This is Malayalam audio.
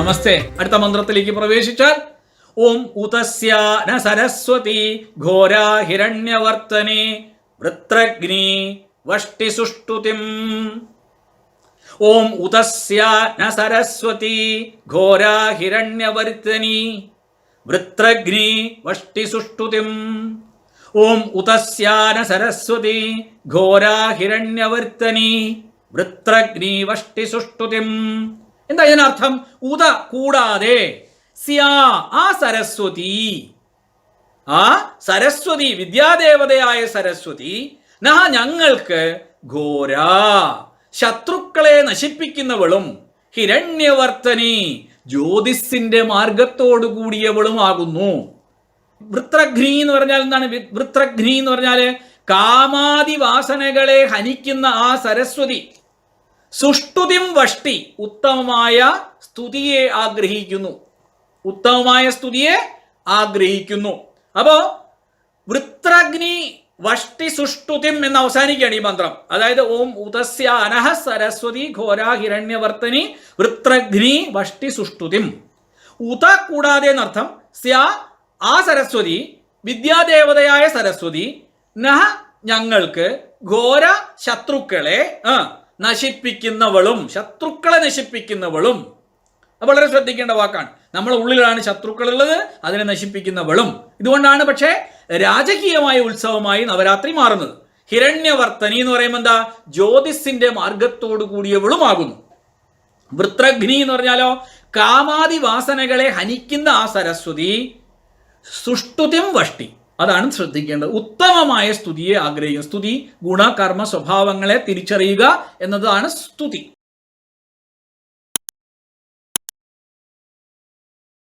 നമസ്തേ അടുത്ത മന്ത്രത്തിലേക്ക് പ്രവേശിച്ചാൽ ഓം ഉതസ്യ ന സരസ്വതി ഘോരാ ഹിരണ്യവർത്തനെ വൃത്രഗ്നി വഷ്ടി സുഷ്ടുതിം ഓം ഉതസ്യ ന സരസ്വതി ഘോരാ ഹിരണ്യവർത്തനി വൃത്രഗ്നി വഷ്ടി സുഷ്ടുതിം ഓം ഉതസ്യാന സരസ്വതി ഘോരാ ഹിരണ്യവർത്തനി വൃത്രഗ്നി വഷ്ടി സുഷ്ടുതിം എന്താ ഇതിനർത്ഥം ഉത കൂടാതെ സ്യാ ആ സരസ്വതി ആ സരസ്വതി വിദ്യാദേവതയായ സരസ്വതി നഹ ഞങ്ങൾക്ക് ഘോര ശത്രുക്കളെ നശിപ്പിക്കുന്നവളും ഹിരണ്യവർത്തനി ജ്യോതിസിന്റെ മാർഗത്തോടു കൂടിയവളുമാകുന്നു വൃത്രഘ്നി എന്ന് പറഞ്ഞാൽ എന്താണ് വി- വൃത്രഘ്നി എന്ന് പറഞ്ഞാല് കാമാതി വാസനകളെ ഹനിക്കുന്ന ആ സരസ്വതി സുഷ്ടുതിം വഷ്ടി ഉത്തമമായ സ്തുതിയെ ആഗ്രഹിക്കുന്നു ഉത്തമമായ സ്തുതിയെ ആഗ്രഹിക്കുന്നു അപ്പോ വൃത്രഗ്നി വഷ്ടി സുഷ്ടുതിം എന്ന് അവസാനിക്കുകയാണ് ഈ മന്ത്രം അതായത് ഓം ഉതസ്യ അനഹ സരസ്വതി ഘോര ഹിരണ്യവർത്തനി വൃത്രഗ്നി വഷ്ടി സുഷ്ടുതിം ഉത കൂടാതെ എന്നർത്ഥം സ്യ ആ സരസ്വതി വിദ്യാദേവതയായ സരസ്വതി നഹ ഞങ്ങൾക്ക് ഘോര ശത്രുക്കളെ ആ, നശിപ്പിക്കുന്നവളും ശത്രുക്കളെ നശിപ്പിക്കുന്നവളും അത് വളരെ ശ്രദ്ധിക്കേണ്ട വാക്കാണ് നമ്മുടെ ഉള്ളിലാണ് ശത്രുക്കളുള്ളത് അതിനെ നശിപ്പിക്കുന്നവളും ഇതുകൊണ്ടാണ് പക്ഷേ രാജകീയമായ ഉത്സവമായി നവരാത്രി മാറുന്നത് ഹിരണ്യവർത്തനി എന്ന് പറയുമ്പോൾ എന്താ ജ്യോതിസിന്റെ മാർഗത്തോടു കൂടിയവളുമാകുന്നു വൃത്രഗ്നി എന്ന് പറഞ്ഞാലോ കാമാതി വാസനകളെ ഹനിക്കുന്ന ആ സരസ്വതി സുഷ്ടുതിം വഷ്ടി അതാണ് ശ്രദ്ധിക്കേണ്ടത് ഉത്തമമായ സ്തുതിയെ ആഗ്രഹിക്കുക സ്തുതി ഗുണകർമ്മ സ്വഭാവങ്ങളെ തിരിച്ചറിയുക എന്നതാണ് സ്തുതി